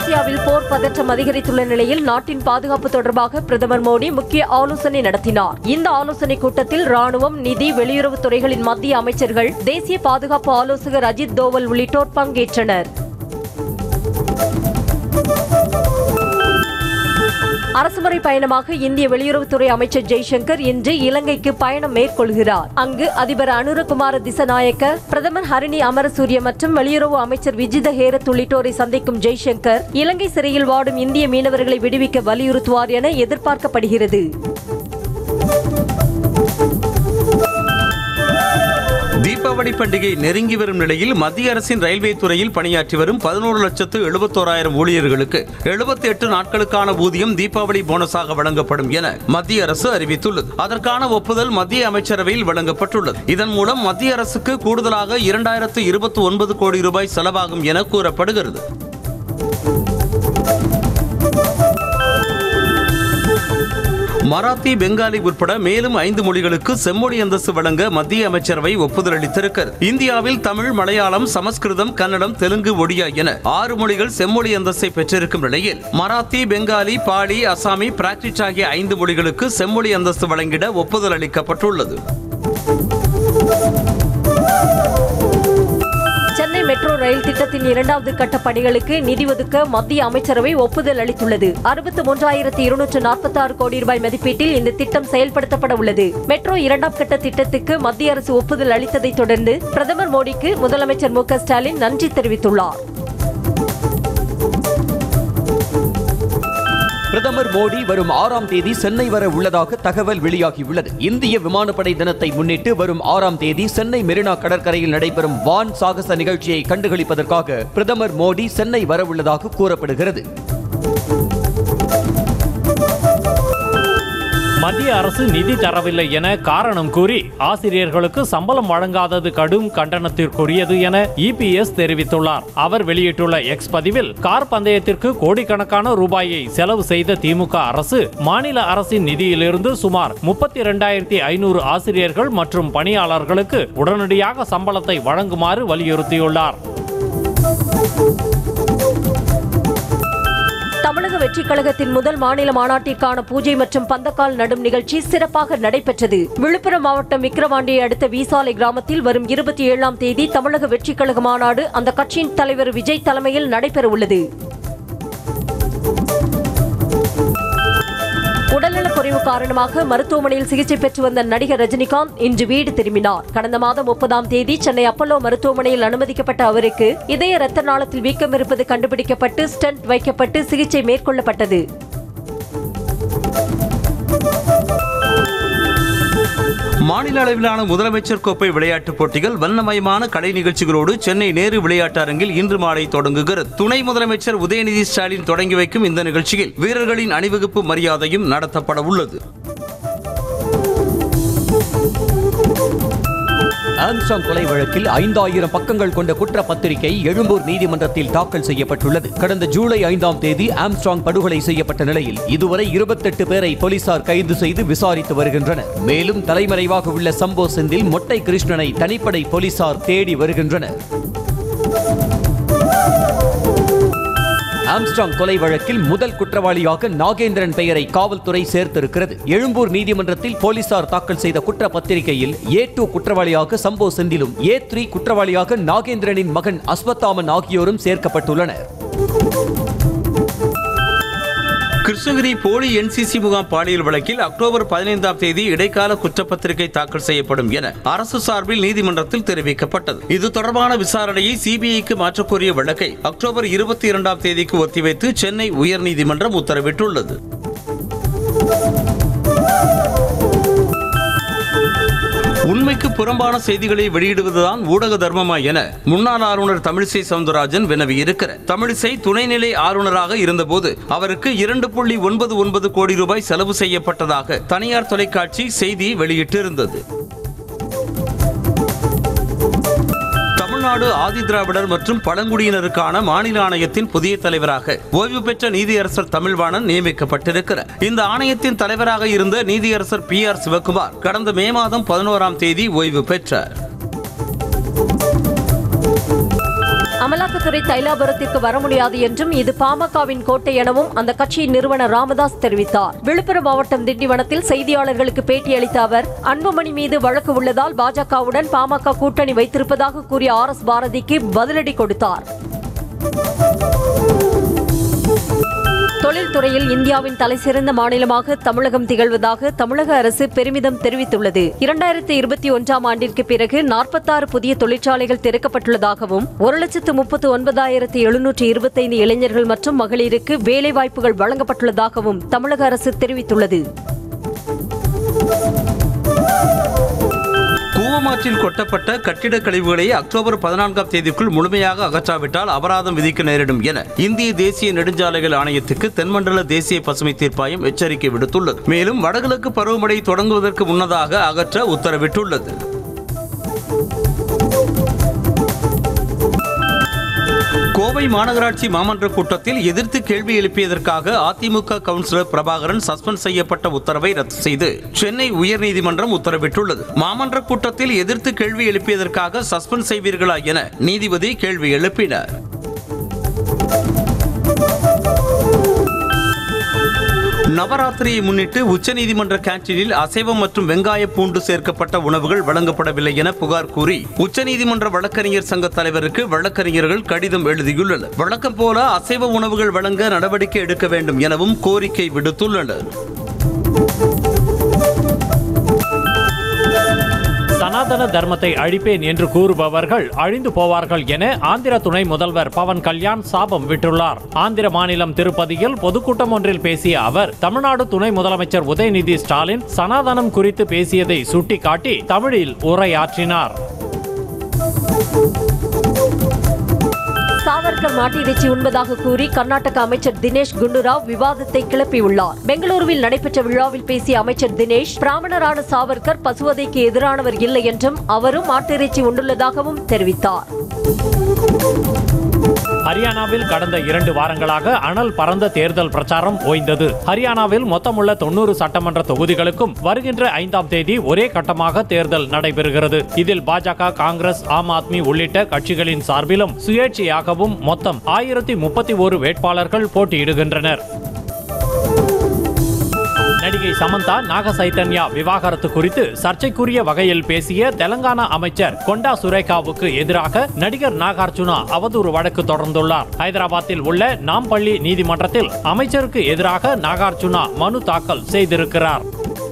ஆசியாவில் போர் பதற்றம் அதிகரித்துள்ள நிலையில் நாட்டின் பாதுகாப்பு தொடர்பாக பிரதமர் மோடி முக்கிய ஆலோசனை நடத்தினார் இந்த ஆலோசனை கூட்டத்தில் ராணுவம் நிதி வெளியுறவுத் துறைகளின் மத்திய அமைச்சர்கள் தேசிய பாதுகாப்பு ஆலோசகர் அஜித் தோவல் உள்ளிட்டோர் பங்கேற்றனர் அரசுமுறை பயணமாக இந்திய வெளியுறவுத்துறை அமைச்சர் ஜெய்சங்கர் இன்று இலங்கைக்கு பயணம் மேற்கொள்கிறார் அங்கு அதிபர் அனுரகுமார திசநாயக்க பிரதமர் ஹரிணி அமரசூரிய மற்றும் வெளியுறவு அமைச்சர் விஜித ஹேரத் உள்ளிட்டோரை சந்திக்கும் ஜெய்சங்கர் இலங்கை சிறையில் வாடும் இந்திய மீனவர்களை விடுவிக்க வலியுறுத்துவார் என எதிர்பார்க்கப்படுகிறது தீபாவளி பண்டிகை நெருங்கி வரும் நிலையில் மத்திய அரசின் ரயில்வே துறையில் பணியாற்றி வரும் பதினோரு லட்சத்து எழுபத்தோராயிரம் ஊழியர்களுக்கு எழுபத்தி எட்டு நாட்களுக்கான ஊதியம் தீபாவளி போனஸாக வழங்கப்படும் என மத்திய அரசு அறிவித்துள்ளது அதற்கான ஒப்புதல் மத்திய அமைச்சரவையில் வழங்கப்பட்டுள்ளது இதன் மூலம் மத்திய அரசுக்கு கூடுதலாக இரண்டாயிரத்து இருபத்தி ஒன்பது கோடி ரூபாய் செலவாகும் என கூறப்படுகிறது மராத்தி பெங்காலி உட்பட மேலும் ஐந்து மொழிகளுக்கு செம்மொழி அந்தஸ்து வழங்க மத்திய அமைச்சரவை ஒப்புதல் அளித்திருக்கிறது இந்தியாவில் தமிழ் மலையாளம் சமஸ்கிருதம் கன்னடம் தெலுங்கு ஒடியா என ஆறு மொழிகள் செம்மொழி அந்தஸ்தை பெற்றிருக்கும் நிலையில் மராத்தி பெங்காலி பாலி அசாமி பிராக்டிஸ் ஆகிய ஐந்து மொழிகளுக்கு செம்மொழி அந்தஸ்து வழங்கிட ஒப்புதல் அளிக்கப்பட்டுள்ளது சென்னை மெட்ரோ ரயில் திட்டத்தின் இரண்டாவது கட்ட பணிகளுக்கு நிதி ஒதுக்க மத்திய அமைச்சரவை ஒப்புதல் அளித்துள்ளது அறுபத்து மூன்றாயிரத்து இருநூற்று நாற்பத்தாறு கோடி ரூபாய் மதிப்பீட்டில் இந்த திட்டம் செயல்படுத்தப்பட உள்ளது மெட்ரோ இரண்டாம் கட்ட திட்டத்துக்கு மத்திய அரசு ஒப்புதல் அளித்ததைத் தொடர்ந்து பிரதமர் மோடிக்கு முதலமைச்சர் மு க ஸ்டாலின் நன்றி தெரிவித்துள்ளார் பிரதமர் மோடி வரும் ஆறாம் தேதி சென்னை வர உள்ளதாக தகவல் வெளியாகியுள்ளது இந்திய விமானப்படை தினத்தை முன்னிட்டு வரும் ஆறாம் தேதி சென்னை மெரினா கடற்கரையில் நடைபெறும் வான் சாகச நிகழ்ச்சியை கண்டுகளிப்பதற்காக பிரதமர் மோடி சென்னை வரவுள்ளதாக கூறப்படுகிறது மத்திய அரசு நிதி தரவில்லை என காரணம் கூறி ஆசிரியர்களுக்கு சம்பளம் வழங்காதது கடும் கண்டனத்திற்குரியது என இபிஎஸ் தெரிவித்துள்ளார் அவர் வெளியிட்டுள்ள எக்ஸ் பதிவில் கார் பந்தயத்திற்கு கோடிக்கணக்கான ரூபாயை செலவு செய்த திமுக அரசு மாநில அரசின் நிதியிலிருந்து சுமார் முப்பத்தி இரண்டாயிரத்தி ஐநூறு ஆசிரியர்கள் மற்றும் பணியாளர்களுக்கு உடனடியாக சம்பளத்தை வழங்குமாறு வலியுறுத்தியுள்ளார் தமிழக வெற்றிக் கழகத்தின் முதல் மாநில மாநாட்டிற்கான பூஜை மற்றும் பந்தக்கால் நடும் நிகழ்ச்சி சிறப்பாக நடைபெற்றது விழுப்புரம் மாவட்டம் விக்கிரவாண்டியை அடுத்த வீசாலை கிராமத்தில் வரும் இருபத்தி ஏழாம் தேதி தமிழக வெற்றிக் கழக மாநாடு அந்த கட்சியின் தலைவர் விஜய் தலைமையில் நடைபெறவுள்ளது உடல்நலக் குறைவு காரணமாக மருத்துவமனையில் சிகிச்சை பெற்று வந்த நடிகர் ரஜினிகாந்த் இன்று வீடு திரும்பினார் கடந்த மாதம் முப்பதாம் தேதி சென்னை அப்பல்லோ மருத்துவமனையில் அனுமதிக்கப்பட்ட அவருக்கு இதய ரத்த நாளத்தில் வீக்கம் இருப்பது கண்டுபிடிக்கப்பட்டு ஸ்டென்ட் வைக்கப்பட்டு சிகிச்சை மேற்கொள்ளப்பட்டது மாநில அளவிலான முதலமைச்சர் கோப்பை விளையாட்டுப் போட்டிகள் வண்ணமயமான கலை நிகழ்ச்சிகளோடு சென்னை நேரு விளையாட்டு அரங்கில் இன்று மாலை தொடங்குகிறது துணை முதலமைச்சர் உதயநிதி ஸ்டாலின் தொடங்கி வைக்கும் இந்த நிகழ்ச்சியில் வீரர்களின் அணிவகுப்பு மரியாதையும் நடத்தப்பட உள்ளது ஆம்ஸ்டாங் கொலை வழக்கில் ஐந்தாயிரம் பக்கங்கள் கொண்ட குற்றப்பத்திரிகை எழும்பூர் நீதிமன்றத்தில் தாக்கல் செய்யப்பட்டுள்ளது கடந்த ஜூலை ஐந்தாம் தேதி ஆம்ஸ்டாங் படுகொலை செய்யப்பட்ட நிலையில் இதுவரை இருபத்தெட்டு பேரை போலீசார் கைது செய்து விசாரித்து வருகின்றனர் மேலும் தலைமறைவாக உள்ள சம்போ செந்தில் மொட்டை கிருஷ்ணனை தனிப்படை போலீசார் தேடி வருகின்றனர் ஆம்ஸ்டாங் கொலை வழக்கில் முதல் குற்றவாளியாக நாகேந்திரன் பெயரை காவல்துறை சேர்த்திருக்கிறது எழும்பூர் நீதிமன்றத்தில் போலீசார் தாக்கல் செய்த குற்றப்பத்திரிகையில் ஏ டூ குற்றவாளியாக சம்போ செந்திலும் ஏ த்ரீ குற்றவாளியாக நாகேந்திரனின் மகன் அஸ்வத்தாமன் ஆகியோரும் சேர்க்கப்பட்டுள்ளனர் கிருஷ்ணகிரி போலி என்சிசி முகாம் பாலியல் வழக்கில் அக்டோபர் பதினைந்தாம் தேதி இடைக்கால குற்றப்பத்திரிகை தாக்கல் செய்யப்படும் என அரசு சார்பில் நீதிமன்றத்தில் தெரிவிக்கப்பட்டது இது தொடர்பான விசாரணையை சிபிஐக்கு மாற்றக்கோரிய வழக்கை அக்டோபர் இருபத்தி இரண்டாம் தேதிக்கு ஒத்திவைத்து சென்னை உயர்நீதிமன்றம் உத்தரவிட்டுள்ளது உண்மைக்கு புறம்பான செய்திகளை வெளியிடுவதுதான் ஊடக தர்மமா என முன்னாள் ஆளுநர் தமிழிசை சவுந்தரராஜன் வினவியிருக்கிறார் தமிழிசை துணைநிலை ஆளுநராக இருந்தபோது அவருக்கு இரண்டு புள்ளி ஒன்பது ஒன்பது கோடி ரூபாய் செலவு செய்யப்பட்டதாக தனியார் தொலைக்காட்சி செய்தி வெளியிட்டிருந்தது தமிழ்நாடு ஆதி திராவிடர் மற்றும் பழங்குடியினருக்கான மாநில ஆணையத்தின் புதிய தலைவராக ஓய்வு பெற்ற நீதியரசர் தமிழ்வாணன் நியமிக்கப்பட்டிருக்கிறார் இந்த ஆணையத்தின் தலைவராக இருந்த நீதியரசர் பி ஆர் சிவகுமார் கடந்த மே மாதம் பதினோராம் தேதி ஓய்வு பெற்றார் அமலாக்கத்துறை தைலாபுரத்திற்கு வர முடியாது என்றும் இது பாமகவின் கோட்டை எனவும் அந்த கட்சியின் நிறுவனர் ராமதாஸ் தெரிவித்தார் விழுப்புரம் மாவட்டம் திண்டிவனத்தில் செய்தியாளர்களுக்கு பேட்டியளித்த அவர் அன்புமணி மீது வழக்கு உள்ளதால் பாஜகவுடன் பாமக கூட்டணி வைத்திருப்பதாக கூறிய ஆர் எஸ் பாரதிக்கு பதிலடி கொடுத்தார் தொழில்துறையில் இந்தியாவின் தலைசிறந்த மாநிலமாக தமிழகம் திகழ்வதாக தமிழக அரசு பெருமிதம் தெரிவித்துள்ளது இரண்டாயிரத்தி இருபத்தி ஒன்றாம் ஆண்டிற்கு பிறகு நாற்பத்தாறு புதிய தொழிற்சாலைகள் திறக்கப்பட்டுள்ளதாகவும் ஒரு லட்சத்து முப்பத்து ஒன்பதாயிரத்து எழுநூற்று இருபத்தைந்து இளைஞர்கள் மற்றும் மகளிருக்கு வேலைவாய்ப்புகள் வழங்கப்பட்டுள்ளதாகவும் தமிழக அரசு தெரிவித்துள்ளது கூவமாற்றில் கொட்டப்பட்ட கட்டிடக் கழிவுகளை அக்டோபர் பதினான்காம் தேதிக்குள் முழுமையாக அகற்றாவிட்டால் அபராதம் விதிக்க நேரிடும் என இந்திய தேசிய நெடுஞ்சாலைகள் ஆணையத்துக்கு தென்மண்டல தேசிய பசுமை தீர்ப்பாயம் எச்சரிக்கை விடுத்துள்ளது மேலும் வடகிழக்கு பருவமழை தொடங்குவதற்கு முன்னதாக அகற்ற உத்தரவிட்டுள்ளது கோவை மாநகராட்சி மாமன்ற கூட்டத்தில் எதிர்த்து கேள்வி எழுப்பியதற்காக அதிமுக கவுன்சிலர் பிரபாகரன் சஸ்பெண்ட் செய்யப்பட்ட உத்தரவை ரத்து செய்து சென்னை உயர்நீதிமன்றம் உத்தரவிட்டுள்ளது மாமன்ற கூட்டத்தில் எதிர்த்து கேள்வி எழுப்பியதற்காக சஸ்பெண்ட் செய்வீர்களா என நீதிபதி கேள்வி எழுப்பினார் நவராத்திரியை முன்னிட்டு உச்சநீதிமன்ற கேன்டீனில் அசைவம் மற்றும் வெங்காய பூண்டு சேர்க்கப்பட்ட உணவுகள் வழங்கப்படவில்லை என புகார் கூறி உச்சநீதிமன்ற வழக்கறிஞர் சங்க தலைவருக்கு வழக்கறிஞர்கள் கடிதம் எழுதியுள்ளனர் வழக்கம் போல அசைவ உணவுகள் வழங்க நடவடிக்கை எடுக்க வேண்டும் எனவும் கோரிக்கை விடுத்துள்ளனர் சனாதன தர்மத்தை அழிப்பேன் என்று கூறுபவர்கள் அழிந்து போவார்கள் என ஆந்திர துணை முதல்வர் பவன் கல்யாண் சாபம் விட்டுள்ளார் ஆந்திர மாநிலம் திருப்பதியில் பொதுக்கூட்டம் ஒன்றில் பேசிய அவர் தமிழ்நாடு துணை முதலமைச்சர் உதயநிதி ஸ்டாலின் சனாதனம் குறித்து பேசியதை சுட்டிக்காட்டி தமிழில் உரையாற்றினார் சாவர்கர் மாட்டு இறைச்சி உண்பதாக கூறி கர்நாடக அமைச்சர் தினேஷ் குண்டுராவ் விவாதத்தை கிளப்பியுள்ளார் பெங்களூருவில் நடைபெற்ற விழாவில் பேசிய அமைச்சர் தினேஷ் பிராமணரான சாவர்கர் பசுவதைக்கு எதிரானவர் இல்லை என்றும் அவரும் மாட்டு இறைச்சி உண்டுள்ளதாகவும் தெரிவித்தார் ஹரியானாவில் கடந்த இரண்டு வாரங்களாக அனல் பறந்த தேர்தல் பிரச்சாரம் ஓய்ந்தது ஹரியானாவில் மொத்தமுள்ள தொண்ணூறு சட்டமன்ற தொகுதிகளுக்கும் வருகின்ற ஐந்தாம் தேதி ஒரே கட்டமாக தேர்தல் நடைபெறுகிறது இதில் பாஜக காங்கிரஸ் ஆம் ஆத்மி உள்ளிட்ட கட்சிகளின் சார்பிலும் சுயேட்சையாகவும் மொத்தம் ஆயிரத்தி முப்பத்தி ஒரு வேட்பாளர்கள் போட்டியிடுகின்றனர் நடிகை சமந்தா நாக சைத்தன்யா விவாகரத்து குறித்து சர்ச்சைக்குரிய வகையில் பேசிய தெலங்கானா அமைச்சர் கொண்டா சுரேகாவுக்கு எதிராக நடிகர் நாகார்ஜுனா அவதூறு வழக்கு தொடர்ந்துள்ளார் ஹைதராபாத்தில் உள்ள நாம்பள்ளி நீதிமன்றத்தில் அமைச்சருக்கு எதிராக நாகார்ஜுனா மனு தாக்கல் செய்திருக்கிறார்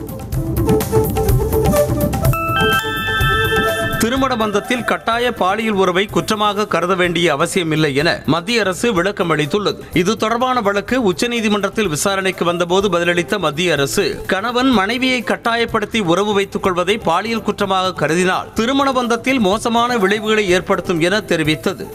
திருமண பந்தத்தில் கட்டாய பாலியல் உறவை குற்றமாக கருத வேண்டிய அவசியமில்லை என மத்திய அரசு விளக்கம் அளித்துள்ளது இது தொடர்பான வழக்கு உச்சநீதிமன்றத்தில் விசாரணைக்கு வந்தபோது பதிலளித்த மத்திய அரசு கணவன் மனைவியை கட்டாயப்படுத்தி உறவு வைத்துக் கொள்வதை பாலியல் குற்றமாக கருதினால் திருமண பந்தத்தில் மோசமான விளைவுகளை ஏற்படுத்தும் என தெரிவித்தது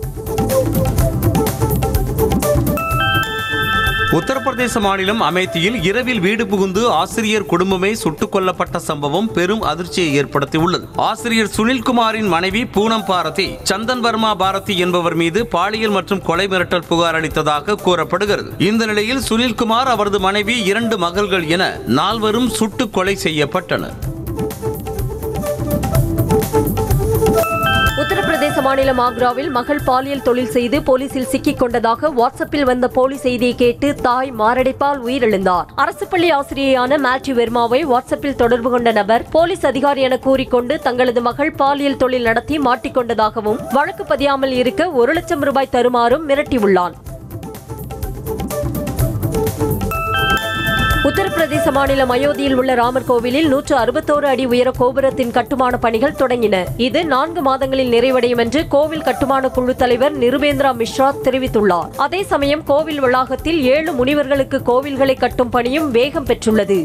உத்தரப்பிரதேச மாநிலம் அமேத்தியில் இரவில் வீடு புகுந்து ஆசிரியர் குடும்பமே சுட்டுக் கொல்லப்பட்ட சம்பவம் பெரும் அதிர்ச்சியை ஏற்படுத்தியுள்ளது ஆசிரியர் சுனில்குமாரின் மனைவி பூனம் பாரதி சந்தன் வர்மா பாரதி என்பவர் மீது பாலியல் மற்றும் கொலை மிரட்டல் புகார் அளித்ததாக கூறப்படுகிறது இந்த நிலையில் சுனில்குமார் அவரது மனைவி இரண்டு மகள்கள் என நால்வரும் சுட்டுக் கொலை செய்யப்பட்டனர் உத்தரப்பிரதேச மாநிலம் ஆக்ராவில் மகள் பாலியல் தொழில் செய்து போலீசில் சிக்கிக் கொண்டதாக வாட்ஸ்அப்பில் வந்த போலி செய்தியை கேட்டு தாய் மாரடைப்பால் உயிரிழந்தார் அரசு பள்ளி ஆசிரியையான மேத்யூ வெர்மாவை வாட்ஸ்அப்பில் தொடர்பு கொண்ட நபர் போலீஸ் அதிகாரி என கூறிக்கொண்டு தங்களது மகள் பாலியல் தொழில் நடத்தி மாட்டிக்கொண்டதாகவும் வழக்கு பதியாமல் இருக்க ஒரு லட்சம் ரூபாய் தருமாறும் மிரட்டியுள்ளான் உத்தரப்பிரதேச மாநிலம் அயோத்தியில் உள்ள ராமர் கோவிலில் நூற்று அறுபத்தோரு அடி உயர கோபுரத்தின் கட்டுமான பணிகள் தொடங்கின இது நான்கு மாதங்களில் நிறைவடையும் என்று கோவில் கட்டுமான குழு தலைவர் நிருபேந்திரா மிஸ்ரா தெரிவித்துள்ளார் அதே சமயம் கோவில் வளாகத்தில் ஏழு முனிவர்களுக்கு கோவில்களை கட்டும் பணியும் வேகம் பெற்றுள்ளது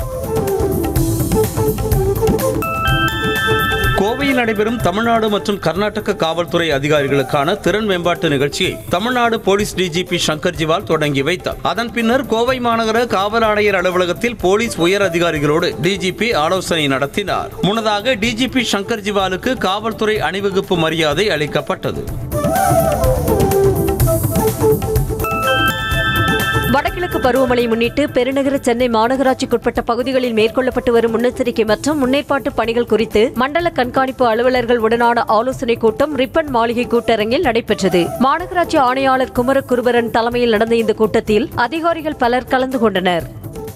கோவையில் நடைபெறும் தமிழ்நாடு மற்றும் கர்நாடக காவல்துறை அதிகாரிகளுக்கான திறன் மேம்பாட்டு நிகழ்ச்சியை தமிழ்நாடு போலீஸ் டிஜிபி சங்கர் ஜிவால் தொடங்கி வைத்தார் அதன் பின்னர் கோவை மாநகர காவல் ஆணையர் அலுவலகத்தில் போலீஸ் உயர் அதிகாரிகளோடு டிஜிபி ஆலோசனை நடத்தினார் முன்னதாக டிஜிபி சங்கர் ஜிவாலுக்கு காவல்துறை அணிவகுப்பு மரியாதை அளிக்கப்பட்டது வடகிழக்கு பருவமழை முன்னிட்டு பெருநகர சென்னை மாநகராட்சிக்குட்பட்ட பகுதிகளில் மேற்கொள்ளப்பட்டு வரும் முன்னெச்சரிக்கை மற்றும் முன்னேற்பாட்டு பணிகள் குறித்து மண்டல கண்காணிப்பு அலுவலர்கள் உடனான ஆலோசனைக் கூட்டம் ரிப்பன் மாளிகை கூட்டரங்கில் நடைபெற்றது மாநகராட்சி ஆணையாளர் குமரகுருபரன் தலைமையில் நடந்த இந்த கூட்டத்தில் அதிகாரிகள் பலர் கலந்து கொண்டனர்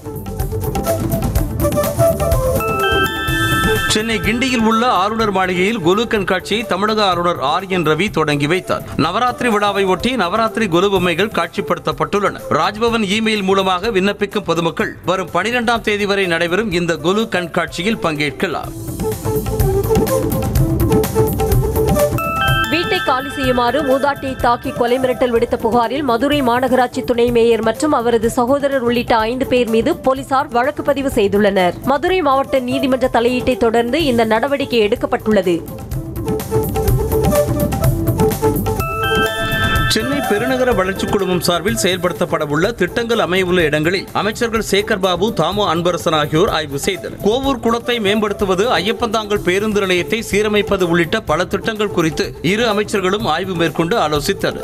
சென்னை கிண்டியில் உள்ள ஆளுநர் மாளிகையில் கொலு கண்காட்சியை தமிழக ஆளுநர் ஆர் என் ரவி தொடங்கி வைத்தார் நவராத்திரி விழாவை ஒட்டி நவராத்திரி கொலு பொம்மைகள் காட்சிப்படுத்தப்பட்டுள்ளன ராஜ்பவன் இமெயில் மூலமாக விண்ணப்பிக்கும் பொதுமக்கள் வரும் பனிரெண்டாம் தேதி வரை நடைபெறும் இந்த கொலு கண்காட்சியில் பங்கேற்கலாம் வீட்டை காலி செய்யுமாறு மூதாட்டியை தாக்கி கொலை மிரட்டல் விடுத்த புகாரில் மதுரை மாநகராட்சி துணை மேயர் மற்றும் அவரது சகோதரர் உள்ளிட்ட ஐந்து பேர் மீது போலீசார் வழக்கு பதிவு செய்துள்ளனர் மதுரை மாவட்ட நீதிமன்ற தலையீட்டை தொடர்ந்து இந்த நடவடிக்கை எடுக்கப்பட்டுள்ளது சென்னை பெருநகர வளர்ச்சிக் குழுமம் சார்பில் செயல்படுத்தப்பட உள்ள திட்டங்கள் அமையவுள்ள இடங்களில் அமைச்சர்கள் சேகர் பாபு தாமோ அன்பரசன் ஆகியோர் ஆய்வு செய்தனர் கோவூர் குளத்தை மேம்படுத்துவது ஐயப்பந்தாங்கல் பேருந்து நிலையத்தை சீரமைப்பது உள்ளிட்ட பல திட்டங்கள் குறித்து இரு அமைச்சர்களும் ஆய்வு மேற்கொண்டு ஆலோசித்தனர்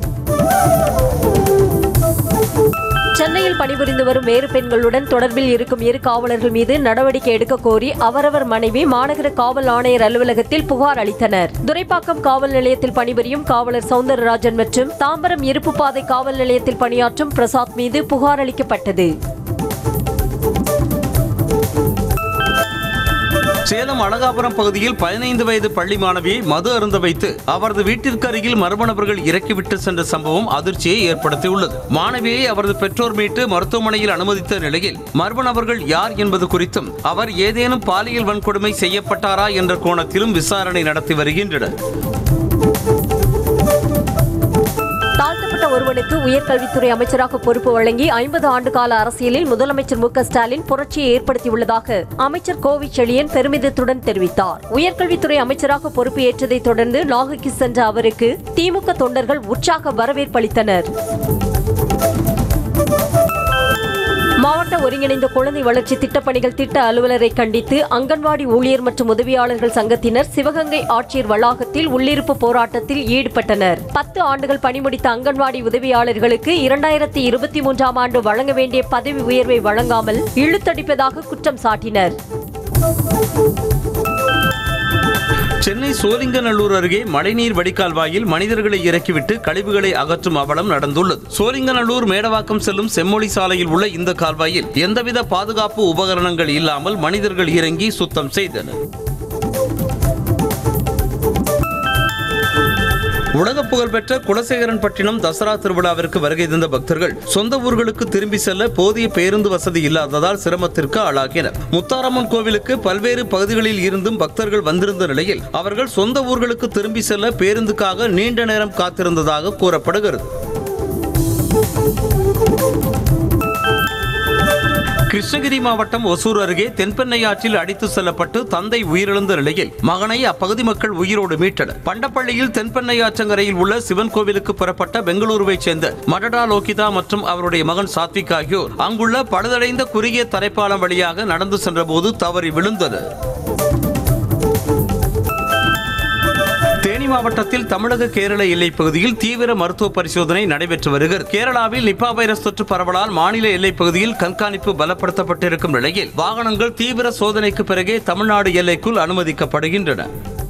சென்னையில் பணிபுரிந்து வரும் வேறு பெண்களுடன் தொடர்பில் இருக்கும் இரு காவலர்கள் மீது நடவடிக்கை எடுக்க கோரி அவரவர் மனைவி மாநகர காவல் ஆணையர் அலுவலகத்தில் புகார் அளித்தனர் துரைப்பாக்கம் காவல் நிலையத்தில் பணிபுரியும் காவலர் சவுந்தரராஜன் மற்றும் தாம்பரம் இருப்பு பாதை காவல் நிலையத்தில் பணியாற்றும் பிரசாத் மீது புகார் அளிக்கப்பட்டது சேலம் அழகாபுரம் பகுதியில் பதினைந்து வயது பள்ளி மாணவியை மது அருந்த வைத்து அவரது வீட்டிற்கு அருகில் மர்ம நபர்கள் இறக்கிவிட்டு சென்ற சம்பவம் அதிர்ச்சியை ஏற்படுத்தியுள்ளது மாணவியை அவரது பெற்றோர் மீட்டு மருத்துவமனையில் அனுமதித்த நிலையில் மர்ம நபர்கள் யார் என்பது குறித்தும் அவர் ஏதேனும் பாலியல் வன்கொடுமை செய்யப்பட்டாரா என்ற கோணத்திலும் விசாரணை நடத்தி வருகின்றனர் தாழ்த்தப்பட்ட ஒருவனுக்கு உயர்கல்வித்துறை அமைச்சராக பொறுப்பு வழங்கி ஐம்பது ஆண்டு கால அரசியலில் முதலமைச்சர் மு க ஸ்டாலின் புரட்சியை ஏற்படுத்தியுள்ளதாக அமைச்சர் கோவி செழியன் பெருமிதத்துடன் தெரிவித்தார் உயர்கல்வித்துறை அமைச்சராக பொறுப்பு ஏற்றதைத் தொடர்ந்து நாகைக்கு சென்ற அவருக்கு திமுக தொண்டர்கள் உற்சாக வரவேற்பளித்தனர் மாவட்ட ஒருங்கிணைந்த குழந்தை வளர்ச்சி திட்டப்பணிகள் திட்ட அலுவலரை கண்டித்து அங்கன்வாடி ஊழியர் மற்றும் உதவியாளர்கள் சங்கத்தினர் சிவகங்கை ஆட்சியர் வளாகத்தில் உள்ளிருப்பு போராட்டத்தில் ஈடுபட்டனர் பத்து ஆண்டுகள் பணிமுடித்த அங்கன்வாடி உதவியாளர்களுக்கு இரண்டாயிரத்தி இருபத்தி மூன்றாம் ஆண்டு வழங்க வேண்டிய பதவி உயர்வை வழங்காமல் இழுத்தடிப்பதாக குற்றம் சாட்டினர் சென்னை சோலிங்கநல்லூர் அருகே மழைநீர் வடிகால் வாயில் மனிதர்களை இறக்கிவிட்டு கழிவுகளை அகற்றும் அவலம் நடந்துள்ளது சோலிங்கநல்லூர் மேடவாக்கம் செல்லும் செம்மொழி சாலையில் உள்ள இந்த கால்வாயில் எந்தவித பாதுகாப்பு உபகரணங்கள் இல்லாமல் மனிதர்கள் இறங்கி சுத்தம் செய்தனர் உலக புகழ்பெற்ற குலசேகரன்பட்டினம் தசரா திருவிழாவிற்கு வருகை தந்த பக்தர்கள் சொந்த ஊர்களுக்கு திரும்பி செல்ல போதிய பேருந்து வசதி இல்லாததால் சிரமத்திற்கு ஆளாகினர் முத்தாரம்மன் கோவிலுக்கு பல்வேறு பகுதிகளில் இருந்தும் பக்தர்கள் வந்திருந்த நிலையில் அவர்கள் சொந்த ஊர்களுக்கு திரும்பி செல்ல பேருந்துக்காக நீண்ட நேரம் காத்திருந்ததாக கூறப்படுகிறது கிருஷ்ணகிரி மாவட்டம் ஒசூர் அருகே தென்பெண்ணை ஆற்றில் அடித்து செல்லப்பட்டு தந்தை உயிரிழந்த நிலையில் மகனை அப்பகுதி மக்கள் உயிரோடு மீட்டனர் பண்டப்பள்ளியில் தென்பெண்ணை ஆற்றங்கரையில் உள்ள சிவன் கோவிலுக்கு புறப்பட்ட பெங்களூருவைச் சேர்ந்த மடடா லோகிதா மற்றும் அவருடைய மகன் சாத்விக் ஆகியோர் அங்குள்ள பழுதடைந்த குறுகிய தரைப்பாலம் வழியாக நடந்து சென்றபோது தவறி விழுந்தனர் தேனி மாவட்டத்தில் தமிழக கேரள எல்லைப் பகுதியில் தீவிர மருத்துவ பரிசோதனை நடைபெற்று வருகிறது கேரளாவில் நிப்பா வைரஸ் தொற்று பரவலால் மாநில எல்லைப் பகுதியில் கண்காணிப்பு பலப்படுத்தப்பட்டிருக்கும் நிலையில் வாகனங்கள் தீவிர சோதனைக்கு பிறகே தமிழ்நாடு எல்லைக்குள் அனுமதிக்கப்படுகின்றன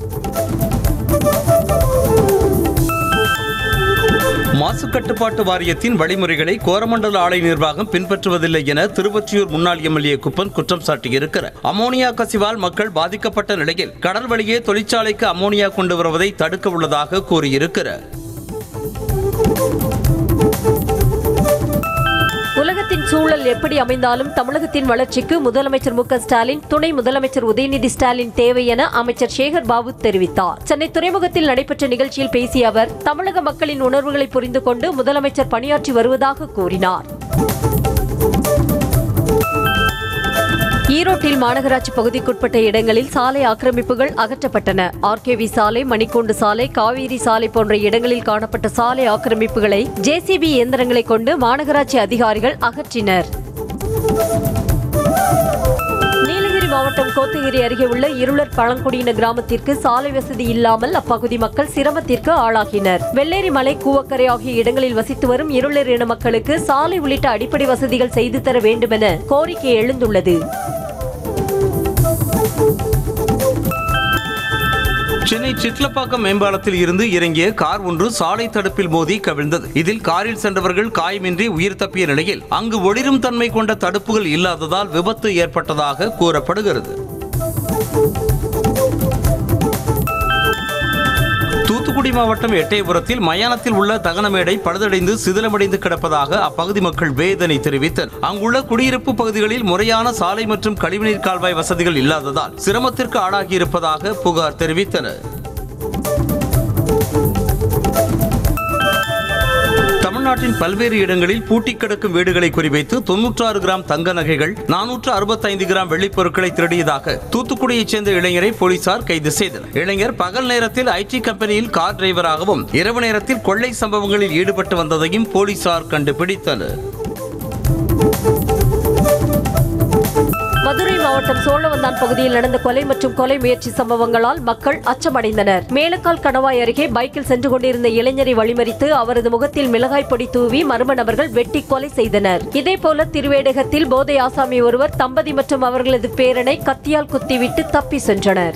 மாசு கட்டுப்பாட்டு வாரியத்தின் வழிமுறைகளை கோரமண்டல ஆலை நிர்வாகம் பின்பற்றுவதில்லை என திருவொற்றியூர் முன்னாள் எம்எல்ஏ குப்பன் குற்றம் சாட்டியிருக்கிறார் அமோனியா கசிவால் மக்கள் பாதிக்கப்பட்ட நிலையில் கடல் வழியே தொழிற்சாலைக்கு அமோனியா கொண்டு வருவதை தடுக்க உள்ளதாக கூறியிருக்கிறார் உலகத்தின் சூழல் எப்படி அமைந்தாலும் தமிழகத்தின் வளர்ச்சிக்கு முதலமைச்சர் மு க ஸ்டாலின் துணை முதலமைச்சர் உதயநிதி ஸ்டாலின் தேவை என அமைச்சர் சேகர் பாபு தெரிவித்தார் சென்னை துறைமுகத்தில் நடைபெற்ற நிகழ்ச்சியில் பேசிய அவர் தமிழக மக்களின் உணர்வுகளை புரிந்து கொண்டு முதலமைச்சர் பணியாற்றி வருவதாக கூறினார் ஈரோட்டில் மாநகராட்சி பகுதிக்குட்பட்ட இடங்களில் சாலை ஆக்கிரமிப்புகள் அகற்றப்பட்டன ஆர்கேவி சாலை மணிக்கூண்டு சாலை காவேரி சாலை போன்ற இடங்களில் காணப்பட்ட சாலை ஆக்கிரமிப்புகளை ஜேசிபி இயந்திரங்களை கொண்டு மாநகராட்சி அதிகாரிகள் அகற்றினர் நீலகிரி மாவட்டம் கோத்தகிரி அருகே உள்ள இருளர் பழங்குடியின கிராமத்திற்கு சாலை வசதி இல்லாமல் அப்பகுதி மக்கள் சிரமத்திற்கு ஆளாகினர் வெள்ளேரி மலை கூவக்கரை ஆகிய இடங்களில் வசித்து வரும் இருளர் இன மக்களுக்கு சாலை உள்ளிட்ட அடிப்படை வசதிகள் செய்து தர வேண்டுமென கோரிக்கை எழுந்துள்ளது சென்னை சிட்லப்பாக்கம் மேம்பாலத்தில் இருந்து இறங்கிய கார் ஒன்று சாலை தடுப்பில் மோதி கவிழ்ந்தது இதில் காரில் சென்றவர்கள் காயமின்றி உயிர் தப்பிய நிலையில் அங்கு ஒளிரும் தன்மை கொண்ட தடுப்புகள் இல்லாததால் விபத்து ஏற்பட்டதாக கூறப்படுகிறது தூத்துக்குடி மாவட்டம் எட்டயபுரத்தில் மயானத்தில் உள்ள தகனமேடை பழுதடைந்து சிதிலமடைந்து கிடப்பதாக அப்பகுதி மக்கள் வேதனை தெரிவித்தனர் அங்குள்ள குடியிருப்பு பகுதிகளில் முறையான சாலை மற்றும் கழிவுநீர் கால்வாய் வசதிகள் இல்லாததால் சிரமத்திற்கு ஆளாகியிருப்பதாக புகார் தெரிவித்தனர் தமிழ்நாட்டின் பல்வேறு இடங்களில் பூட்டி கிடக்கும் வீடுகளை குறிவைத்து தொன்னூற்றாறு கிராம் தங்க நகைகள் நானூற்று அறுபத்தைந்து கிராம் வெள்ளிப் பொருட்களை திருடியதாக தூத்துக்குடியைச் சேர்ந்த இளைஞரை போலீசார் கைது செய்தனர் இளைஞர் பகல் நேரத்தில் ஐடி கம்பெனியில் கார் டிரைவராகவும் இரவு நேரத்தில் கொள்ளை சம்பவங்களில் ஈடுபட்டு வந்ததையும் போலீசார் கண்டுபிடித்தனர் மதுரை மாவட்டம் சோழவந்தான் பகுதியில் நடந்த கொலை மற்றும் கொலை முயற்சி சம்பவங்களால் மக்கள் அச்சமடைந்தனர் மேலக்கால் கணவாய் அருகே பைக்கில் சென்று கொண்டிருந்த இளைஞரை வழிமறித்து அவரது முகத்தில் மிளகாய் பொடி தூவி மர்ம நபர்கள் வெட்டி கொலை செய்தனர் இதேபோல திருவேடகத்தில் போதை ஆசாமி ஒருவர் தம்பதி மற்றும் அவர்களது பேரனை கத்தியால் குத்திவிட்டு தப்பி சென்றனர்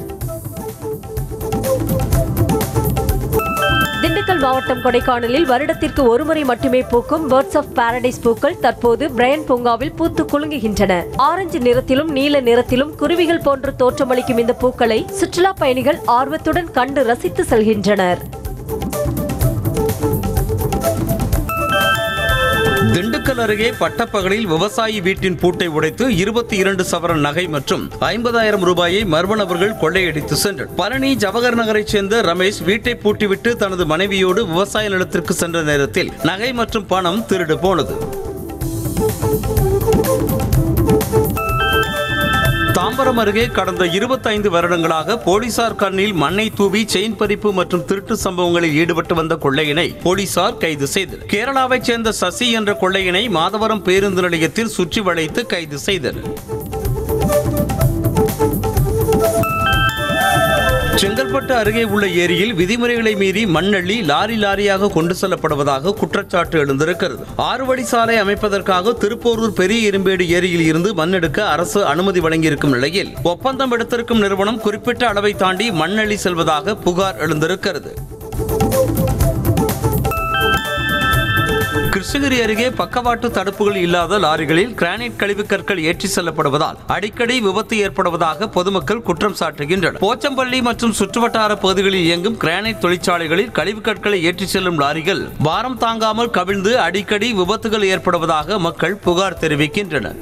திண்டுக்கல் மாவட்டம் கொடைக்கானலில் வருடத்திற்கு ஒருமுறை மட்டுமே பூக்கும் பேர்ட்ஸ் ஆஃப் பாரடைஸ் பூக்கள் தற்போது பிரையன் பூங்காவில் பூத்து குலுங்குகின்றன ஆரஞ்சு நிறத்திலும் நீல நிறத்திலும் குருவிகள் போன்று தோற்றமளிக்கும் இந்த பூக்களை சுற்றுலா பயணிகள் ஆர்வத்துடன் கண்டு ரசித்து செல்கின்றனர் திண்டுக்கல் அருகே பட்டப்பகலில் விவசாயி வீட்டின் பூட்டை உடைத்து இருபத்தி இரண்டு சவரன் நகை மற்றும் ஐம்பதாயிரம் ரூபாயை மர்ம நபர்கள் கொள்ளையடித்து சென்றனர் பழனி ஜவஹர் நகரைச் சேர்ந்த ரமேஷ் வீட்டை பூட்டிவிட்டு தனது மனைவியோடு விவசாய நிலத்திற்கு சென்ற நேரத்தில் நகை மற்றும் பணம் திருடு போனது தாம்பரம் அருகே கடந்த 25 வருடங்களாக போலீசார் கண்ணில் மண்ணை தூவி செயின் பறிப்பு மற்றும் திருட்டு சம்பவங்களில் ஈடுபட்டு வந்த கொள்ளையினை போலீசார் கைது செய்தனர் கேரளாவைச் சேர்ந்த சசி என்ற கொள்ளையினை மாதவரம் பேருந்து நிலையத்தில் சுற்றி வளைத்து கைது செய்தனர் செங்கல்பட்டு அருகே உள்ள ஏரியில் விதிமுறைகளை மீறி மண்ணள்ளி லாரி லாரியாக கொண்டு செல்லப்படுவதாக குற்றச்சாட்டு எழுந்திருக்கிறது ஆறு வழி சாலை அமைப்பதற்காக திருப்போரூர் பெரிய இரும்பேடு ஏரியில் இருந்து மண் எடுக்க அரசு அனுமதி வழங்கியிருக்கும் நிலையில் ஒப்பந்தம் எடுத்திருக்கும் நிறுவனம் குறிப்பிட்ட அளவை தாண்டி மண்ணள்ளி செல்வதாக புகார் எழுந்திருக்கிறது கிருஷ்ணகிரி அருகே பக்கவாட்டு தடுப்புகள் இல்லாத லாரிகளில் கிரானைட் கழிவுக் கற்கள் ஏற்றி செல்லப்படுவதால் அடிக்கடி விபத்து ஏற்படுவதாக பொதுமக்கள் குற்றம் சாட்டுகின்றனர் போச்சம்பள்ளி மற்றும் சுற்றுவட்டார பகுதிகளில் இயங்கும் கிரானைட் தொழிற்சாலைகளில் கழிவுக் கற்களை ஏற்றி செல்லும் லாரிகள் பாரம் தாங்காமல் கவிழ்ந்து அடிக்கடி விபத்துகள் ஏற்படுவதாக மக்கள் புகார் தெரிவிக்கின்றனர்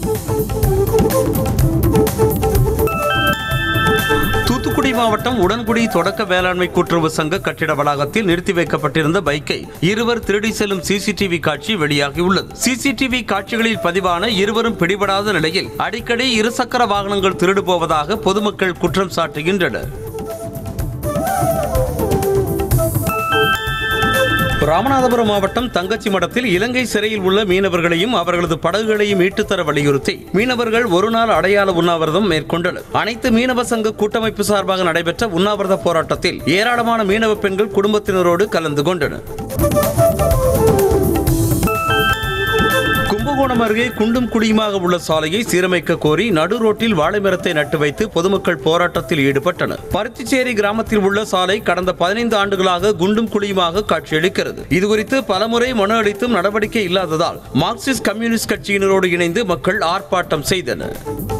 தூத்துக்குடி மாவட்டம் உடன்குடி தொடக்க வேளாண்மை கூட்டுறவு சங்க கட்டிட வளாகத்தில் நிறுத்தி வைக்கப்பட்டிருந்த பைக்கை இருவர் திருடி செல்லும் சிசிடிவி காட்சி வெளியாகியுள்ளது சிசிடிவி காட்சிகளில் பதிவான இருவரும் பிடிபடாத நிலையில் அடிக்கடி இருசக்கர வாகனங்கள் திருடு போவதாக பொதுமக்கள் குற்றம் சாட்டுகின்றனர் ராமநாதபுரம் மாவட்டம் தங்கச்சி மடத்தில் இலங்கை சிறையில் உள்ள மீனவர்களையும் அவர்களது படகுகளையும் மீட்டுத் தர வலியுறுத்தி மீனவர்கள் ஒரு நாள் அடையாள உண்ணாவிரதம் மேற்கொண்டனர் அனைத்து மீனவ சங்க கூட்டமைப்பு சார்பாக நடைபெற்ற உண்ணாவிரத போராட்டத்தில் ஏராளமான மீனவ பெண்கள் குடும்பத்தினரோடு கலந்து கொண்டனர் கும்பகோணம் அருகே குண்டும் குடியுமாக உள்ள சாலையை சீரமைக்க கோரி நடு ரோட்டில் வாழை மரத்தை நட்டு வைத்து பொதுமக்கள் போராட்டத்தில் ஈடுபட்டனர் பருத்திச்சேரி கிராமத்தில் உள்ள சாலை கடந்த பதினைந்து ஆண்டுகளாக குண்டும் குழியுமாக காட்சியளிக்கிறது இதுகுறித்து பலமுறை மனு அளித்தும் நடவடிக்கை இல்லாததால் மார்க்சிஸ்ட் கம்யூனிஸ்ட் கட்சியினரோடு இணைந்து மக்கள் ஆர்ப்பாட்டம் செய்தனர்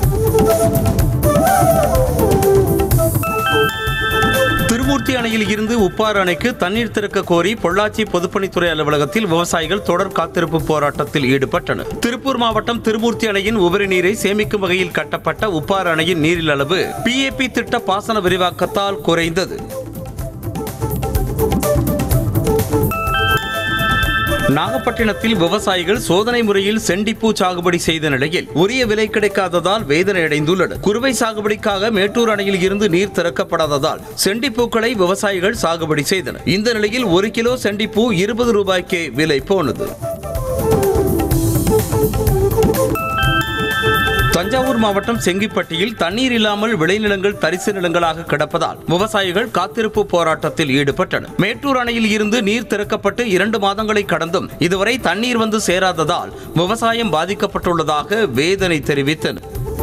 திருமூர்த்தி அணையில் இருந்து உப்பாறு அணைக்கு தண்ணீர் திறக்க கோரி பொள்ளாச்சி பொதுப்பணித்துறை அலுவலகத்தில் விவசாயிகள் தொடர் காத்திருப்பு போராட்டத்தில் ஈடுபட்டனர் திருப்பூர் மாவட்டம் திருமூர்த்தி அணையின் உபரி நீரை சேமிக்கும் வகையில் கட்டப்பட்ட உப்பாறு அணையின் நீரில் அளவு பிஏபி திட்ட பாசன விரிவாக்கத்தால் குறைந்தது நாகப்பட்டினத்தில் விவசாயிகள் சோதனை முறையில் செண்டிப்பூ சாகுபடி செய்த நிலையில் உரிய விலை கிடைக்காததால் வேதனை அடைந்துள்ளனர் குறுவை சாகுபடிக்காக மேட்டூர் அணையில் இருந்து நீர் திறக்கப்படாததால் செண்டிப்பூக்களை விவசாயிகள் சாகுபடி செய்தனர் இந்த நிலையில் ஒரு கிலோ செண்டிப்பூ இருபது ரூபாய்க்கே விலை போனது தஞ்சாவூர் மாவட்டம் செங்கிப்பட்டியில் தண்ணீர் இல்லாமல் விளைநிலங்கள் தரிசு நிலங்களாக கிடப்பதால் விவசாயிகள் காத்திருப்பு போராட்டத்தில் ஈடுபட்டனர் மேட்டூர் அணையில் இருந்து நீர் திறக்கப்பட்டு இரண்டு மாதங்களை கடந்தும் இதுவரை தண்ணீர் வந்து சேராததால் விவசாயம் பாதிக்கப்பட்டுள்ளதாக வேதனை தெரிவித்தனர்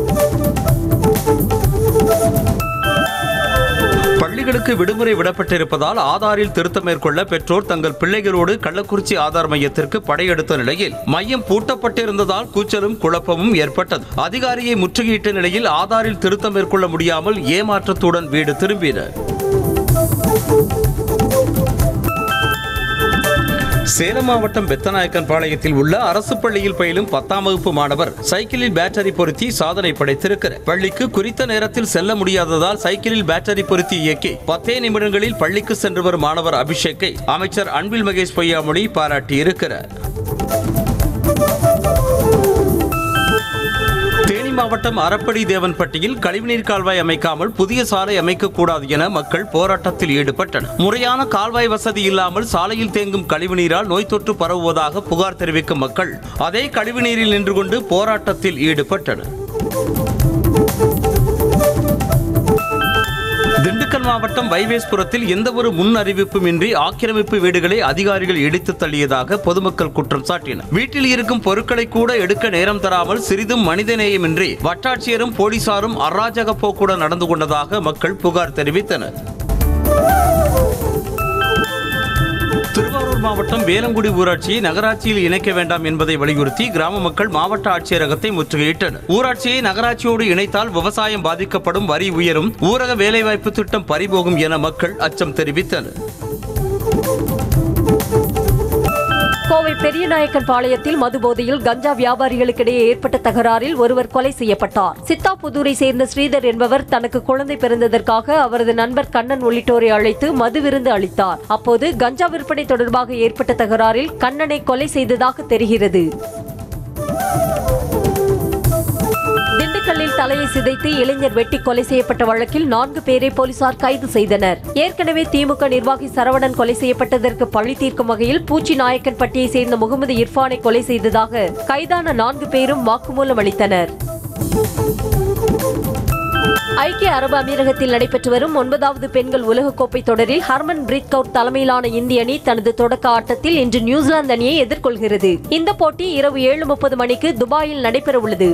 பள்ளிகளுக்கு விடுமுறை விடப்பட்டிருப்பதால் ஆதாரில் திருத்தம் மேற்கொள்ள பெற்றோர் தங்கள் பிள்ளைகளோடு கள்ளக்குறிச்சி ஆதார் மையத்திற்கு படையெடுத்த நிலையில் மையம் பூட்டப்பட்டிருந்ததால் கூச்சலும் குழப்பமும் ஏற்பட்டது அதிகாரியை முற்றுகையிட்ட நிலையில் ஆதாரில் திருத்தம் மேற்கொள்ள முடியாமல் ஏமாற்றத்துடன் வீடு திரும்பினர் சேலம் மாவட்டம் பெத்தநாயக்கன் பாளையத்தில் உள்ள அரசு பள்ளியில் பயிலும் பத்தாம் வகுப்பு மாணவர் சைக்கிளில் பேட்டரி பொருத்தி சாதனை படைத்திருக்கிறார் பள்ளிக்கு குறித்த நேரத்தில் செல்ல முடியாததால் சைக்கிளில் பேட்டரி பொருத்தி இயக்கி பத்தே நிமிடங்களில் பள்ளிக்கு சென்று வரும் மாணவர் அபிஷேக்கை அமைச்சர் அன்பில் மகேஷ் பொய்யாமொழி பாராட்டியிருக்கிறார் தேனி மாவட்டம் அரப்படி தேவன்பட்டியில் கழிவுநீர் கால்வாய் அமைக்காமல் புதிய சாலை அமைக்கக்கூடாது என மக்கள் போராட்டத்தில் ஈடுபட்டனர் முறையான கால்வாய் வசதி இல்லாமல் சாலையில் தேங்கும் கழிவுநீரால் நோய் தொற்று பரவுவதாக புகார் தெரிவிக்கும் மக்கள் அதே கழிவுநீரில் நின்று கொண்டு போராட்டத்தில் ஈடுபட்டனர் திண்டுக்கல் மாவட்டம் வைவேஸ்புரத்தில் எந்த ஒரு முன் அறிவிப்புமின்றி ஆக்கிரமிப்பு வீடுகளை அதிகாரிகள் இடித்து தள்ளியதாக பொதுமக்கள் குற்றம் சாட்டினர் வீட்டில் இருக்கும் பொருட்களை கூட எடுக்க நேரம் தராமல் சிறிதும் மனிதநேயமின்றி வட்டாட்சியரும் போலீசாரும் அராஜக போக்குடன் நடந்து கொண்டதாக மக்கள் புகார் தெரிவித்தனர் திருவாரூர் மாவட்டம் வேலங்குடி ஊராட்சியை நகராட்சியில் இணைக்க வேண்டாம் என்பதை வலியுறுத்தி கிராம மக்கள் மாவட்ட ஆட்சியரகத்தை முற்றுகையிட்டனர் ஊராட்சியை நகராட்சியோடு இணைத்தால் விவசாயம் பாதிக்கப்படும் வரி உயரும் ஊரக வேலைவாய்ப்பு திட்டம் பறிபோகும் என மக்கள் அச்சம் தெரிவித்தனர் கோவை பெரியநாயக்கன் பாளையத்தில் மதுபோதையில் கஞ்சா வியாபாரிகளுக்கிடையே ஏற்பட்ட தகராறில் ஒருவர் கொலை செய்யப்பட்டார் சித்தாபுதூரை சேர்ந்த ஸ்ரீதர் என்பவர் தனக்கு குழந்தை பிறந்ததற்காக அவரது நண்பர் கண்ணன் உள்ளிட்டோரை அழைத்து மது விருந்து அளித்தார் அப்போது கஞ்சா விற்பனை தொடர்பாக ஏற்பட்ட தகராறில் கண்ணனை கொலை செய்ததாக தெரிகிறது திண்டுக்கல்லில் தலையை சிதைத்து இளைஞர் வெட்டி கொலை செய்யப்பட்ட வழக்கில் நான்கு பேரை போலீசார் கைது செய்தனர் ஏற்கனவே திமுக நிர்வாகி சரவணன் கொலை செய்யப்பட்டதற்கு பழி தீர்க்கும் வகையில் பூச்சி நாயக்கன் பட்டியை சேர்ந்த முகமது இர்ஃபானை கொலை செய்ததாக கைதான நான்கு பேரும் வாக்குமூலம் அளித்தனர் ஐக்கிய அரபு அமீரகத்தில் நடைபெற்று வரும் ஒன்பதாவது பெண்கள் உலகக்கோப்பை தொடரில் ஹர்மன் பிரீத் கவுர் தலைமையிலான இந்திய அணி தனது தொடக்க ஆட்டத்தில் இன்று நியூசிலாந்து அணியை எதிர்கொள்கிறது இந்த போட்டி இரவு ஏழு முப்பது மணிக்கு துபாயில் நடைபெறவுள்ளது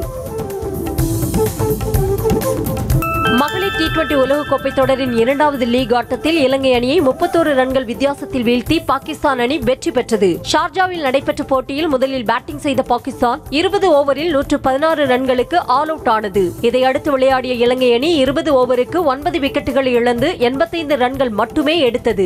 மகளிர் டி டுவெண்டி உலகக்கோப்பை தொடரின் இரண்டாவது லீக் ஆட்டத்தில் இலங்கை அணியை முப்பத்தோரு ரன்கள் வித்தியாசத்தில் வீழ்த்தி பாகிஸ்தான் அணி வெற்றி பெற்றது ஷார்ஜாவில் நடைபெற்ற போட்டியில் முதலில் பேட்டிங் செய்த பாகிஸ்தான் இருபது ஓவரில் நூற்று பதினாறு ரன்களுக்கு ஆல் அவுட் ஆனது இதையடுத்து விளையாடிய இலங்கை அணி இருபது ஓவருக்கு ஒன்பது விக்கெட்டுகளை இழந்து எண்பத்தைந்து ரன்கள் மட்டுமே எடுத்தது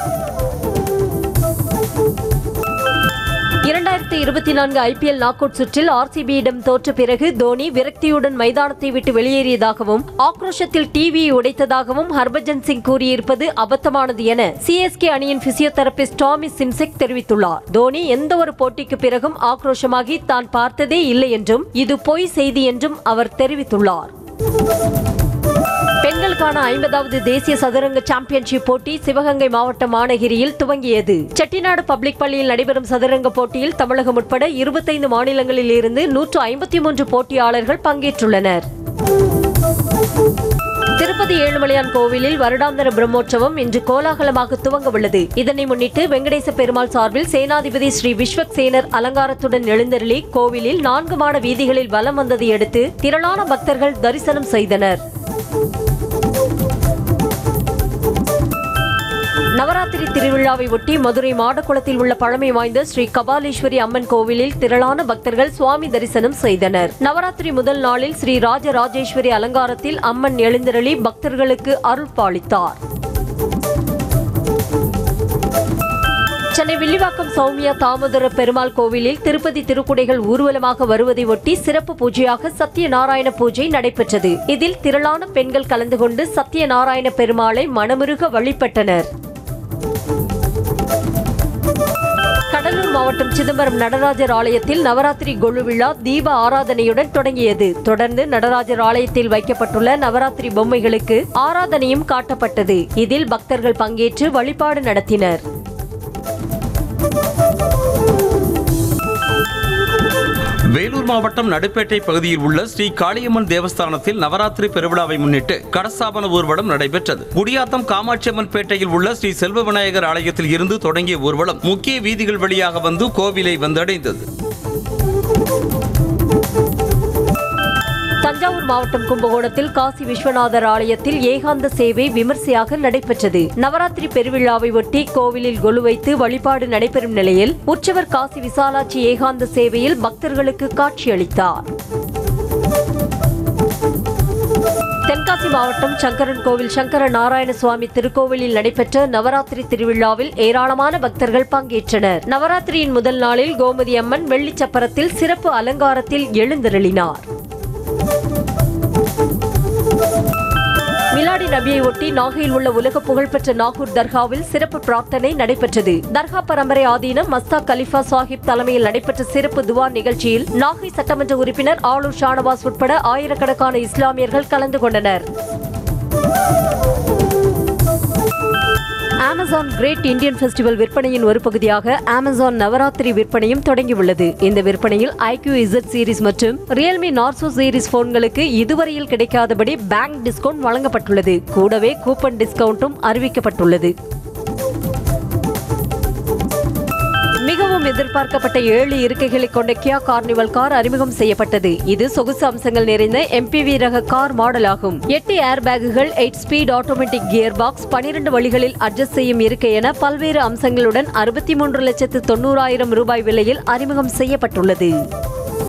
இரண்டாயிரத்தி இருபத்தி நான்கு ஐபிஎல் நாக் அவுட் சுற்றில் ஆர்சிபியிடம் தோற்ற பிறகு தோனி விரக்தியுடன் மைதானத்தை விட்டு வெளியேறியதாகவும் ஆக்ரோஷத்தில் டிவியை உடைத்ததாகவும் ஹர்பஜன் சிங் கூறியிருப்பது அபத்தமானது என சிஎஸ்கே அணியின் பிசியோதெரபிஸ்ட் டாமி சிம்செக் தெரிவித்துள்ளார் தோனி எந்த ஒரு போட்டிக்கு பிறகும் ஆக்ரோஷமாகி தான் பார்த்ததே இல்லை என்றும் இது பொய் செய்தி என்றும் அவர் தெரிவித்துள்ளார் பெண்களுக்கான ஐம்பதாவது தேசிய சதுரங்க சாம்பியன்ஷிப் போட்டி சிவகங்கை மாவட்டம் மானகிரியில் துவங்கியது செட்டிநாடு பப்ளிக் பள்ளியில் நடைபெறும் சதுரங்க போட்டியில் தமிழகம் உட்பட இருபத்தைந்து மாநிலங்களில் இருந்து நூற்று ஐம்பத்தி மூன்று போட்டியாளர்கள் பங்கேற்றுள்ளனர் திருப்பதி ஏழுமலையான் கோவிலில் வருடாந்திர பிரம்மோற்சவம் இன்று கோலாகலமாக துவங்க உள்ளது இதனை முன்னிட்டு வெங்கடேச பெருமாள் சார்பில் சேனாதிபதி ஸ்ரீ விஸ்வக் சேனர் அலங்காரத்துடன் எழுந்தருளி கோவிலில் நான்கு மாட வீதிகளில் வலம் வந்ததை அடுத்து திரளான பக்தர்கள் தரிசனம் செய்தனர் நவராத்திரி திருவிழாவை ஒட்டி மதுரை மாடக்குளத்தில் உள்ள பழமை வாய்ந்த ஸ்ரீ கபாலீஸ்வரி அம்மன் கோவிலில் திரளான பக்தர்கள் சுவாமி தரிசனம் செய்தனர் நவராத்திரி முதல் நாளில் ஸ்ரீ ராஜராஜேஸ்வரி அலங்காரத்தில் அம்மன் எழுந்தருளி பக்தர்களுக்கு அருள் பாலித்தார் சென்னை வில்லிவாக்கம் சௌமியா தாமோதர பெருமாள் கோவிலில் திருப்பதி திருக்குடைகள் ஊர்வலமாக வருவதை ஒட்டி சிறப்பு பூஜையாக சத்யநாராயண பூஜை நடைபெற்றது இதில் திரளான பெண்கள் கலந்து கொண்டு சத்யநாராயண பெருமாளை மனமுருக வழிபட்டனர் கடலூர் மாவட்டம் சிதம்பரம் நடராஜர் ஆலயத்தில் நவராத்திரி கொழு விழா தீப ஆராதனையுடன் தொடங்கியது தொடர்ந்து நடராஜர் ஆலயத்தில் வைக்கப்பட்டுள்ள நவராத்திரி பொம்மைகளுக்கு ஆராதனையும் காட்டப்பட்டது இதில் பக்தர்கள் பங்கேற்று வழிபாடு நடத்தினர் வேலூர் மாவட்டம் நடுப்பேட்டை பகுதியில் உள்ள ஸ்ரீ காளியம்மன் தேவஸ்தானத்தில் நவராத்திரி பெருவிழாவை முன்னிட்டு கடஸ்தாபன ஊர்வலம் நடைபெற்றது குடியாத்தம் காமாட்சியம்மன் பேட்டையில் உள்ள ஸ்ரீ செல்வ விநாயகர் ஆலயத்தில் இருந்து தொடங்கிய ஊர்வலம் முக்கிய வீதிகள் வழியாக வந்து கோவிலை வந்தடைந்தது தஞ்சாவூர் மாவட்டம் கும்பகோணத்தில் காசி விஸ்வநாதர் ஆலயத்தில் ஏகாந்த சேவை விமர்சையாக நடைபெற்றது நவராத்திரி பெருவிழாவை ஒட்டி கோவிலில் கொலு வைத்து வழிபாடு நடைபெறும் நிலையில் உற்சவர் காசி விசாலாட்சி ஏகாந்த சேவையில் பக்தர்களுக்கு காட்சியளித்தார் தென்காசி மாவட்டம் சங்கரன் கோவில் சங்கர நாராயண சுவாமி திருக்கோவிலில் நடைபெற்ற நவராத்திரி திருவிழாவில் ஏராளமான பக்தர்கள் பங்கேற்றனர் நவராத்திரியின் முதல் நாளில் கோமதி அம்மன் வெள்ளிச் சப்பரத்தில் சிறப்பு அலங்காரத்தில் எழுந்தருளினார் மிலாடி நபியை ஒட்டி நாகையில் உள்ள உலக புகழ்பெற்ற நாகூர் தர்காவில் சிறப்பு பிரார்த்தனை நடைபெற்றது தர்கா பரம்பரை ஆதீனம் மஸ்தாக் கலிஃபா சாஹிப் தலைமையில் நடைபெற்ற சிறப்பு துவா நிகழ்ச்சியில் நாகை சட்டமன்ற உறுப்பினர் ஆளூர் ஷானவாஸ் உட்பட ஆயிரக்கணக்கான இஸ்லாமியர்கள் கலந்து கொண்டனர் அமேசான் கிரேட் இந்தியன் ஃபெஸ்டிவல் விற்பனையின் ஒரு பகுதியாக அமேசான் நவராத்திரி விற்பனையும் தொடங்கியுள்ளது இந்த விற்பனையில் ஐக்யூ இசட் சீரிஸ் மற்றும் ரியல்மி நார்சோ சீரிஸ் போன்களுக்கு இதுவரையில் கிடைக்காதபடி பேங்க் டிஸ்கவுண்ட் வழங்கப்பட்டுள்ளது கூடவே கூப்பன் டிஸ்கவுண்ட்டும் அறிவிக்கப்பட்டுள்ளது மிகவும் எதிர்பார்க்கப்பட்ட ஏழு இருக்கைகளை கொண்ட கியா கார்னிவல் கார் அறிமுகம் செய்யப்பட்டது இது சொகுசு அம்சங்கள் நிறைந்த எம்பிவி ரக கார் மாடல் ஆகும் எட்டு ஏர் பேக்குகள் eight speed automatic gear box பனிரெண்டு வழிகளில் அட்ஜஸ்ட் செய்யும் இருக்கை என பல்வேறு அம்சங்களுடன் அறுபத்தி மூன்று லட்சத்து தொண்ணூறாயிரம் ரூபாய் விலையில் அறிமுகம் செய்யப்பட்டுள்ளது